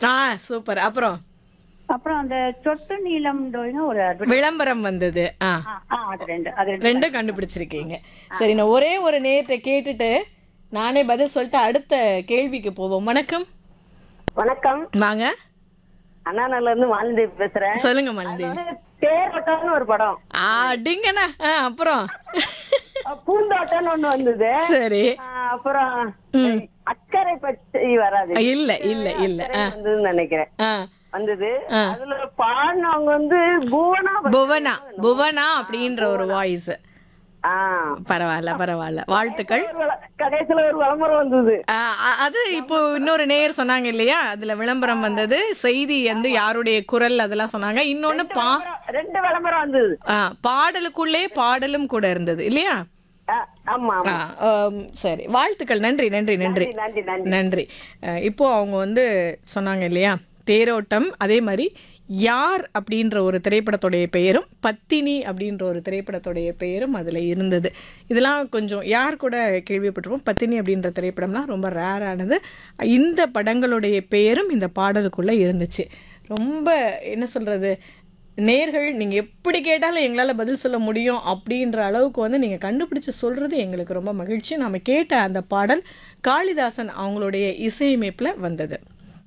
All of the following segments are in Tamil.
ஆ சூப்பர் அப்புறம் அப்புறம் அந்த சொட்டு நீளம் ஒரு advertise- விளம்பரம் வந்தது ஆ ஆ, ஆ, அது ரெண்டு அது ரெண்டு ரெண்டும் கண்டுபிடிச்சிருக்கீங்க சரி நான் ஒரே ஒரு நேரத்தை கேட்டுட்டு நானே பதில் சொல்லிட்டு அடுத்த கேள்விக்கு போவோம் வணக்கம் வணக்கம் வாங்க அண்ணாநகர்ல இருந்து மாலந்தேவி பேசுறேன் சொல்லுங்க மலதேவி தேரோட்டம்னு ஒரு படம் ஆடிங்கண்ணா ஆ அப்புறம் அஹ் பூந்தோட்டம்னு ஒண்ணு வந்தது சரி அஹ் அப்புறம் அக்கறை பச்சை வராது இல்ல இல்ல இல்ல ஆ வந்ததுன்னு நினைக்கிறேன் ஆ வந்தது அதுல பாடினவங்க வந்து புவனா ப- புவனா புவனா அப்படின்ற ஒரு வாய்ஸ் ஆ. பரவாயில்ல பரவாயில்ல வாழ்த்துக்கள் ஒரு விள- கடைசியில ஒரு விளம்பரம் வந்தது ஆ, அ- அது இப்போ இன்னொரு நேயர் சொன்னாங்க இல்லையா அதுல விளம்பரம் வந்தது செய்தி வந்து யாருடைய குரல் அதெல்லாம் சொன்னாங்க இன்னொன்னு பா ரெண்டு விளம்பரம் வந்தது ஆ, பாடலுக்குள்ளே பாடலும் கூட இருந்தது இல்லையா அஹ் ஆமா ஆமா ஆ, ஆம், சரி வாழ்த்துக்கள் நன்றி நன்றி நன்றி நன்றி நன்றி நன்றி அஹ், இப்போ அவங்க வந்து சொன்னாங்க இல்லையா தேரோட்டம் அதே மாதிரி யார் அப்படின்ற ஒரு திரைப்படத்துடைய பெயரும் பத்தினி அப்படின்ற ஒரு திரைப்படத்துடைய பெயரும் அதில் இருந்தது இதெல்லாம் கொஞ்சம் யார் கூட கேள்விப்பட்டிருப்போம் பத்தினி அப்படின்ற திரைப்படம்லாம் ரொம்ப ரேரானது இந்த படங்களுடைய பெயரும் இந்த பாடலுக்குள்ளே இருந்துச்சு ரொம்ப என்ன சொல்கிறது நேர்கள் நீங்கள் எப்படி கேட்டாலும் எங்களால் பதில் சொல்ல முடியும் அப்படின்ற அளவுக்கு வந்து நீங்கள் கண்டுபிடிச்சு சொல்கிறது எங்களுக்கு ரொம்ப மகிழ்ச்சி நாம் கேட்ட அந்த பாடல் காளிதாசன் அவங்களுடைய இசையமைப்பில் வந்தது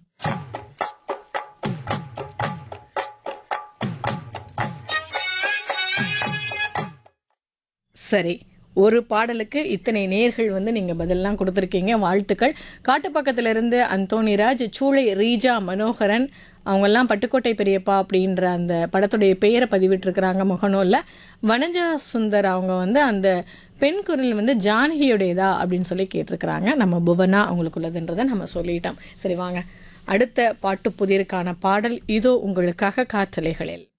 சரி ஒரு பாடலுக்கு இத்தனை நேர்கள் வந்து நீங்கள் பதிலெலாம் கொடுத்துருக்கீங்க வாழ்த்துக்கள் காட்டுப்பக்கத்திலிருந்து அந்தோணிராஜ் சூளை ரீஜா மனோகரன் அவங்கெல்லாம் பட்டுக்கோட்டை பெரியப்பா அப்படின்ற அந்த படத்துடைய பெயரை பதிவிட்டிருக்கிறாங்க முகநூலில் வனஜா சுந்தர் அவங்க வந்து அந்த பெண் குரல் வந்து ஜானகியுடையதா அப்படின்னு சொல்லி கேட்டிருக்கிறாங்க நம்ம புவனா அவங்களுக்குள்ளதுன்றதை நம்ம சொல்லிட்டோம் சரி வாங்க அடுத்த பாட்டு புதிருக்கான பாடல் இதோ உங்களுக்காக காற்றலைகளில்